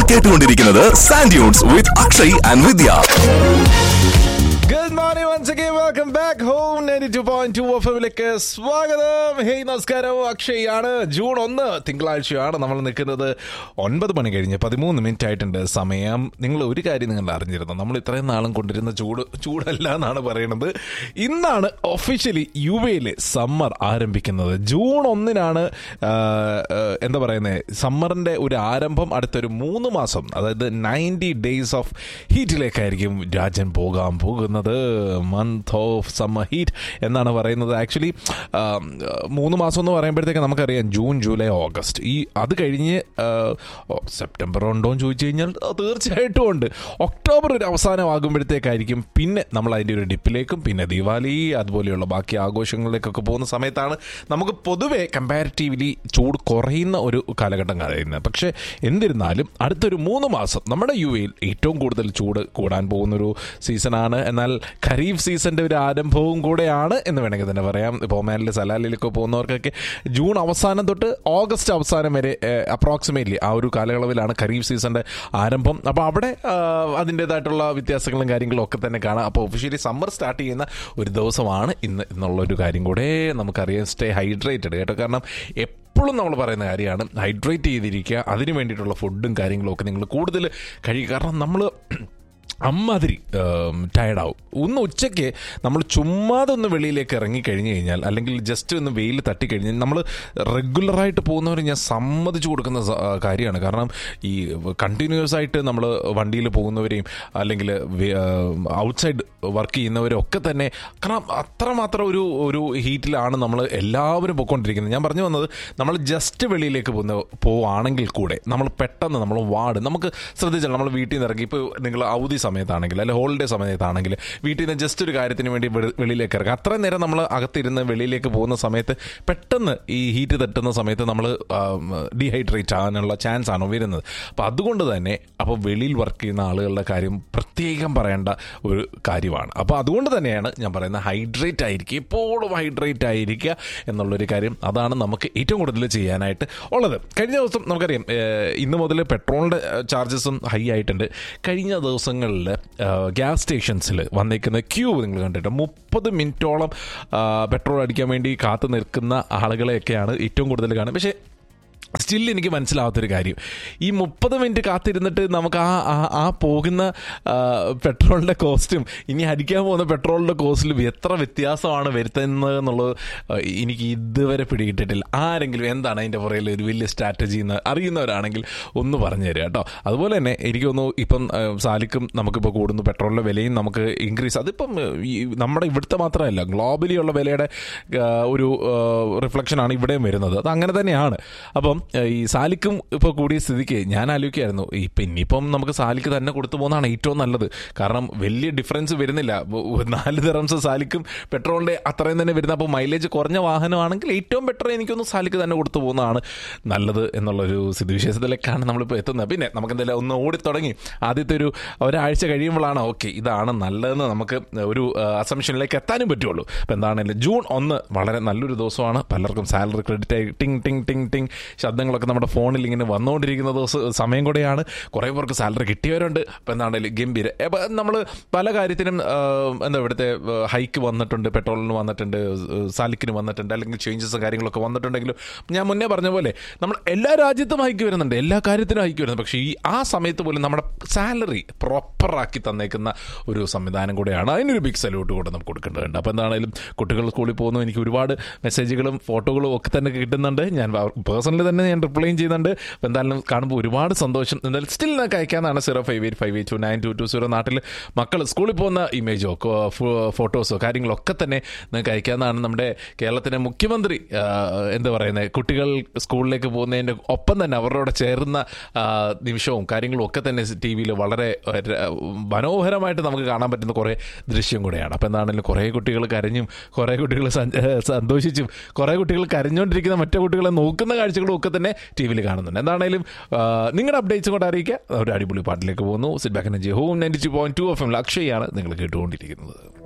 കേട്ടുകൊണ്ടിരിക്കുന്നത് sand dunes with Akshay and Vidya good morning once again welcome back home ninety two point two F എമ്മിലേക്ക് സ്വാഗതം hey നമസ്കാരം അക്ഷയ് ആണ് June ഒന്ന് തിങ്കളാഴ്ചയാണ് നമ്മൾ നിൽക്കുന്നത് ഒൻപത് മണി കഴിഞ്ഞ് പതിമൂന്ന് മിനിറ്റ് ആയിട്ടുണ്ട് സമയം നിങ്ങൾ ഒരു കാര്യം നിങ്ങൾ അറിഞ്ഞിരുന്നു നമ്മൾ ഇത്രയും നാളും കൊണ്ടിരുന്ന ചൂട് ചൂടല്ല എന്നാണ് പറയുന്നത് ഇന്നാണ് ഒഫീഷ്യലി യു എയിലെ സമ്മർ ആരംഭിക്കുന്നത് ജൂൺ ഒന്നിനാണ് ആ, ആ, എന്താ പറയുന്നത് സമ്മറിന്റെ ഒരു ആരംഭം അടുത്തൊരു മൂന്ന് മാസം അതായത് നയൻറ്റി ഡേയ്സ് ഓഫ് ഹീറ്റിലേക്കായിരിക്കും രാജ്യം പോകാൻ പോകുന്നത് മന്ത് ഓഫ് സമ്മർ ഹീറ്റ് എന്നാണ് പറയുന്നത് ആക്ച്വലി മൂന്ന് മാസം എന്ന് പറയുമ്പോഴത്തേക്ക് നമുക്കറിയാം ജൂൺ ജൂലൈ ഓഗസ്റ്റ് ഈ അത് കഴിഞ്ഞ് ആ, ഓ, സെപ്റ്റംബർ ഉണ്ടോ എന്ന് ചോദിച്ചു കഴിഞ്ഞാൽ ആ, തീർച്ചയായിട്ടും ഉണ്ട് ഒക്ടോബർ ഒരു അവസാനമാകുമ്പോഴത്തേക്കായിരിക്കും പിന്നെ നമ്മൾ അതിൻ്റെ ഒരു ഡിപ്പിലേക്കും പിന്നെ ദിവാലി അതുപോലെയുള്ള ബാക്കി ആഘോഷങ്ങളിലേക്കൊക്കെ പോകുന്ന സമയത്താണ് നമുക്ക് പൊതുവെ കമ്പാരിറ്റീവ്ലി ചൂട് കുറയുന്ന ഒരു കാലഘട്ടം കഴിയുന്നത് പക്ഷേ എന്നിരുന്നാലും അടുത്തൊരു മൂന്ന് മാസം നമ്മുടെ യു എയിൽ ഏറ്റവും കൂടുതൽ ചൂട് കൂടാൻ പോകുന്നൊരു സീസണാണ് എന്നാൽ ഖരീഫ് സീസണിൻ്റെ ഒരു ആരംഭവും കൂടെയാണ് എന്ന് വേണമെങ്കിൽ തന്നെ പറയാം ഇപ്പോൾ ഒമാനിൽ സലാലിലൊക്കെ പോകുന്നവർക്കൊക്കെ ജൂൺ അവസാനം തൊട്ട് ഓഗസ്റ്റ് അവസാനം വരെ അപ്രോക്സിമേറ്റ്ലി ആ ഒരു കാലയളവിലാണ് ഖരീഫ് സീസണിൻ്റെ ആരംഭം അപ്പോൾ അവിടെ ആ, അതിൻ്റേതായിട്ടുള്ള വ്യത്യാസങ്ങളും കാര്യങ്ങളും ഒക്കെ തന്നെ കാണാം അപ്പോൾ ഒഫീഷ്യലി സമ്മർ സ്റ്റാർട്ട് ചെയ്യുന്ന ഒരു ദിവസമാണ് ഇന്ന് എന്നുള്ളൊരു കാര്യം കൂടെ നമുക്കറിയാം സ്റ്റേ ഹൈഡ്രേറ്റഡ് കേട്ടോ കാരണം എപ്പോഴും നമ്മൾ പറയുന്ന കാര്യമാണ് ഹൈഡ്രേറ്റ് ചെയ്തിരിക്കുക അതിന് വേണ്ടിയിട്ടുള്ള ഫുഡും കാര്യങ്ങളും ഒക്കെ നിങ്ങൾ കൂടുതൽ കഴിയുക കാരണം നമ്മൾ അമ്മാതിരി ടയർഡാവും ഒന്ന് ഉച്ചയ്ക്ക് നമ്മൾ ചുമ്മാതെ ഒന്ന് വെളിയിലേക്ക് ഇറങ്ങി കഴിഞ്ഞ് കഴിഞ്ഞാൽ അല്ലെങ്കിൽ ജസ്റ്റ് ഒന്ന് വെയിൽ തട്ടിക്കഴിഞ്ഞാൽ നമ്മൾ റെഗുലറായിട്ട് പോകുന്നവർ ഞാൻ സമ്മതിച്ചു കൊടുക്കുന്ന സ- ആ, കാര്യമാണ് കാരണം ഈ കണ്ടിന്യൂസ് ആയിട്ട് നമ്മൾ വണ്ടിയിൽ പോകുന്നവരെയും അല്ലെങ്കിൽ ഔട്ട്സൈഡ് വർക്ക് ചെയ്യുന്നവരും ഒക്കെ തന്നെ കാരണം അത്രമാത്രം ഒരു ഒരു ഹീറ്റിലാണ് നമ്മൾ എല്ലാവരും പൊയ്ക്കൊണ്ടിരിക്കുന്നത് ഞാൻ പറഞ്ഞു വന്നത് നമ്മൾ ജസ്റ്റ് വെളിയിലേക്ക് പോകുന്ന പോവുകയാണെങ്കിൽ കൂടെ നമ്മൾ പെട്ടെന്ന് നമ്മൾ വാർഡ് നമുക്ക് ശ്രദ്ധിച്ചാൽ നമ്മൾ വീട്ടിൽ നിന്ന് ഇറങ്ങി ഇപ്പോൾ നിങ്ങൾ അവധി സമയത്താണെങ്കിൽ അല്ലെങ്കിൽ ഹോളിഡേ സമയത്താണെങ്കിൽ വീട്ടിൽ നിന്ന് ജസ്റ്റ് ഒരു കാര്യത്തിന് വേണ്ടി വെളി- വെളിയിലേക്ക് ഇറങ്ങുക അത്രയും നേരം നമ്മൾ അകത്തിരുന്ന് വെളിയിലേക്ക് പോകുന്ന സമയത്ത് പെട്ടെന്ന് ഈ ഹീറ്റ് തട്ടുന്ന സമയത്ത് നമ്മൾ ഡീഹൈഡ്രേറ്റ് ആകാനുള്ള ചാൻസ് ആണ് വരുന്നത് അപ്പോൾ അതുകൊണ്ട് തന്നെ അപ്പോൾ വെളിയിൽ വർക്ക് ചെയ്യുന്ന ആളുകളുടെ കാര്യം പ്രത്യേകം പറയേണ്ട ഒരു കാര്യമാണ് അപ്പോൾ അതുകൊണ്ട് തന്നെയാണ് ഞാൻ പറയുന്നത് ഹൈഡ്രേറ്റ് ആയിരിക്കുക എപ്പോഴും ഹൈഡ്രേറ്റ് ആയിരിക്കുക എന്നുള്ളൊരു കാര്യം അതാണ് നമുക്ക് ഏറ്റവും കൂടുതൽ ചെയ്യാനായിട്ട് ഉള്ളത് കഴിഞ്ഞ ദിവസം നമുക്കറിയാം ഏഹ്, ഇന്ന് മുതൽ പെട്രോളിൻ്റെ ചാർജസും ഹൈ ആയിട്ടുണ്ട് കഴിഞ്ഞ ദിവസങ്ങളിൽ ഗ്യാസ് സ്റ്റേഷൻസിൽ വന്നേക്കുന്ന ക്യൂ നിങ്ങൾ കണ്ടിട്ട് മുപ്പത് മിനിറ്റോളം പെട്രോൾ അടിക്കാൻ വേണ്ടി കാത്തു നിൽക്കുന്ന ആളുകളെയൊക്കെയാണ് ഏറ്റവും കൂടുതൽ കാണുന്നത് പക്ഷേ സ്റ്റിൽ എനിക്ക് മനസ്സിലാവാത്തൊരു കാര്യം ഈ മുപ്പത് മിനിറ്റ് കാത്തിരുന്നിട്ട് നമുക്ക് ആ ആ- ആ പോകുന്ന ആ, പെട്രോളിൻ്റെ കോസ്റ്റും ഇനി അടിക്കാൻ പോകുന്ന പെട്രോളിൻ്റെ കോസ്റ്റിലും എത്ര വ്യത്യാസമാണ് വരുത്തുന്നത് എന്നുള്ളത് ആ, എനിക്ക് ഇതുവരെ പിടികിട്ടിട്ടില്ല ആരെങ്കിലും എന്താണ് അതിൻ്റെ പുറകിൽ ഒരു വലിയ സ്ട്രാറ്റജി എന്ന് അറിയുന്നവരാണെങ്കിൽ ഒന്ന് പറഞ്ഞു തരിക കേട്ടോ അതുപോലെ തന്നെ എനിക്ക് തോന്നുന്നു ഇപ്പം ആ, സാലിക്കും നമുക്കിപ്പോൾ കൂടുന്നു പെട്രോളിൻ്റെ വിലയും നമുക്ക് ഇൻക്രീസ് അതിപ്പം ആ, ഈ നമ്മുടെ ഇവിടുത്തെ മാത്രമല്ല ഗ്ലോബലി ഉള്ള വിലയുടെ ആ, ഒരു റിഫ്ലക്ഷനാണ് ഇവിടെയും വരുന്നത് അത് അങ്ങനെ തന്നെയാണ് അപ്പം ഏഹ്, ഈ സാലിക്കും ഇപ്പോൾ കൂടിയ സ്ഥിതിക്ക് ഞാൻ ആലോചിക്കായിരുന്നു ഇപ്പം ഇനിയിപ്പം നമുക്ക് സാലിക്ക് തന്നെ കൊടുത്തു പോകുന്നതാണ് ഏറ്റവും നല്ലത് കാരണം വലിയ ഡിഫറൻസ് വരുന്നില്ല ഒ- ഒരു നാല് തെറംസ് സാലിക്കും പെട്രോളിൻ്റെ അത്രയും തന്നെ വരുന്ന അപ്പോൾ മൈലേജ് കുറഞ്ഞ വാഹനമാണെങ്കിൽ ഏറ്റവും ബെറ്റർ എനിക്കൊന്ന് സാലിക്ക് തന്നെ കൊടുത്തു പോകുന്നതാണ് നല്ലത് എന്നുള്ളൊരു സ്ഥിതിവിശേഷത്തിലേക്കാണ് നമ്മളിപ്പോൾ എത്തുന്നത് പിന്നെ നമുക്ക് എന്തായാലും ഒന്ന് ഓടിത്തുടങ്ങി ആദ്യത്തെ ഒരു ഒരാഴ്ച കഴിയുമ്പോഴാണ് ഓക്കെ ഇതാണ് നല്ലതെന്ന് നമുക്ക് ഒരു അസംഷനിലേക്ക് എത്താനും പറ്റുള്ളൂ അപ്പോൾ എന്താണെങ്കിലും ജൂൺ ഒന്ന് വളരെ നല്ലൊരു ദിവസമാണ് പലർക്കും സാലറി ക്രെഡിറ്റ് ആയി ടിങ് ടിങ് ടിങ് ടിങ് ശബ്ദങ്ങളൊക്കെ നമ്മുടെ ഫോണിൽ ഇങ്ങനെ വന്നുകൊണ്ടിരിക്കുന്ന ദിവസം സമയം കൂടെയാണ് കുറേ പേർക്ക് സാലറി കിട്ടിയവരുണ്ട് അപ്പോൾ എന്താണെങ്കിലും ഗംഭീര അപ്പോൾ നമ്മൾ പല കാര്യത്തിനും ആ, എന്താ ഇവിടുത്തെ ഹൈക്ക് വന്നിട്ടുണ്ട് പെട്രോളിന് വന്നിട്ടുണ്ട് സാലിക്കിന് വന്നിട്ടുണ്ട് അല്ലെങ്കിൽ ചേഞ്ചസ് കാര്യങ്ങളൊക്കെ വന്നിട്ടുണ്ടെങ്കിലും ഞാൻ മുന്നേ പറഞ്ഞ പോലെ നമ്മൾ എല്ലാ രാജ്യത്തും ഹൈക്ക് വരുന്നുണ്ട് എല്ലാ കാര്യത്തിനും ഹൈക്ക് വരുന്നുണ്ട് പക്ഷേ ഈ ആ സമയത്ത് പോലും നമ്മുടെ സാലറി പ്രോപ്പറാക്കി തന്നേക്കുന്ന ഒരു സംവിധാനം കൂടെയാണ് അതിനൊരു ബിഗ് സല്യൂട്ട് കൂടെ നമുക്ക് കൊടുക്കേണ്ടതുണ്ട് അപ്പോൾ എന്താണെങ്കിലും കുട്ടികൾ സ്കൂളിൽ പോകുന്നു എനിക്ക് ഒരുപാട് മെസ്സേജുകളും ഫോട്ടോകളും ഒക്കെ തന്നെ കിട്ടുന്നുണ്ട് ഞാൻ പേഴ്സണലി തന്നെ ഞാൻ റിപ്ലൈയും ചെയ്യുന്നുണ്ട് അപ്പോൾ എന്തായാലും കാണുമ്പോൾ ഒരുപാട് സന്തോഷം എന്തായാലും സ്റ്റിൽ നിങ്ങൾക്ക് അയക്കാനാണ് zero five eight five eight two nine two two zero നാട്ടിൽ മക്കൾ സ്കൂളിൽ പോകുന്ന ഇമേജോ ഫോട്ടോസോ കാര്യങ്ങളൊക്കെ തന്നെ നിങ്ങൾക്ക് അയക്കാവുന്നതാണ് നമ്മുടെ കേരളത്തിലെ മുഖ്യമന്ത്രി ആ, എന്താ പറയുന്നത് കുട്ടികൾ സ്കൂളിലേക്ക് പോകുന്നതിൻ്റെ ഒപ്പം തന്നെ അവരോട് ചേർന്ന ആ, നിമിഷവും കാര്യങ്ങളും ഒക്കെ തന്നെ ടി വിയിൽ വളരെ ആ, ര- മനോഹരമായിട്ട് നമുക്ക് കാണാൻ പറ്റുന്ന കുറേ ദൃശ്യം കൂടെയാണ് അപ്പോൾ എന്താണെങ്കിലും കുറേ കുട്ടികൾ കരഞ്ഞും കുറേ കുട്ടികൾ സഞ്ച- ഏ, സന്തോഷിച്ചും കുറേ കുട്ടികൾ കരഞ്ഞുകൊണ്ടിരിക്കുന്ന മറ്റു കുട്ടികളെ നോക്കുന്ന കാഴ്ചകളും ഒക്കെ തന്നെ ടി വിയിൽ കാണുന്നുണ്ട് എന്താണെങ്കിലും ആ, നിങ്ങളുടെ അപ്ഡേറ്റ്സ് കൊണ്ട് അറിയിക്കുക ഒരു അടിപൊളി പാട്ടിലേക്ക് പോകുന്നു sit back home ninety two point two F M അക്ഷയാണ് നിങ്ങൾ കേട്ടുകൊണ്ടിരിക്കുന്നത്